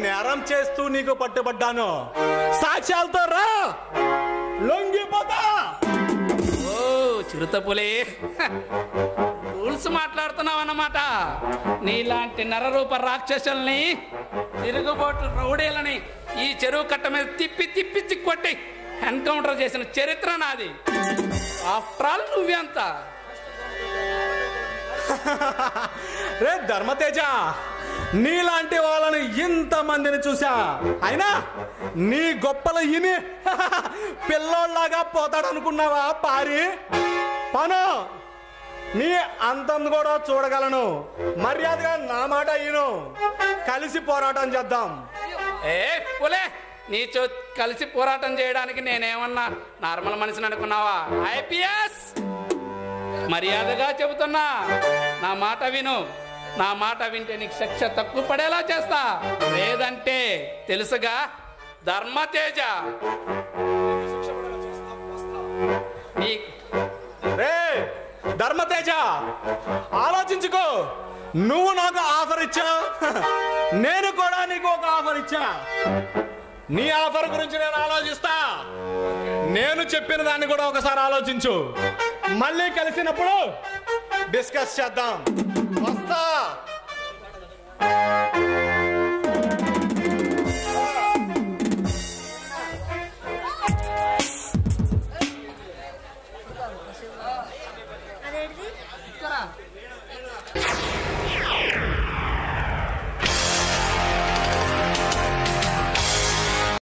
నేరం చేస్తూ నీకు పట్టుబడ్డాను సాక్ష్యాలతో రా లొంగిపోతా ఓ చిరుతపులి రూల్స్ మాట్లాడుతున్నావు అన్నమాట నీలాంటి నరరూప రాక్షసుల్ని తిరుగుబాటు రౌడీలని ఈ చెరువు కట్ట మీద తిప్పి తిప్పి చిక్కొట్టి ఎన్కౌంటర్ చేసిన చరిత్ర నాది ఆఫ్టర్ ఆల్ నువ్వెంత రే ధర్మతేజ నీలాంటి వాళ్ళని ఇంతమందిని చూసా అయినా నీ గొప్పలు ఇని పిల్లోళ్ళలాగా పోతాడనుకున్నావా పారి పను నీ అంతం కూడా చూడగలను మర్యాదగా నా మాట ఈను కలిసి పోరాటం చేద్దాం ఏ పులే నీతో కలిసి పోరాటం చేయడానికి నేనేమన్నా నార్మల్ మనిషిని అనుకున్నావా ఐపీఎస్ మర్యాదగా చెబుతున్నా నా మాట విను నా మాట వింటే నీకు శిక్ష తక్కువ పడేలా చేస్తా లేదంటే తెలుసుగా ధర్మతేజ నీ రే ధర్మతేజ ఆలోచించుకో నువ్వు నాకు ఆఫర్ ఇచ్చా నేను కూడా నీకు ఒక ఆఫర్ ఇచ్చా నీ ఆఫర్ గురించి నేను ఆలోచిస్తా నేను చెప్పిన దాన్ని కూడా ఒకసారి ఆలోచించు మళ్ళీ కలిసినప్పుడు డిస్కస్ చేద్దాం వస్తా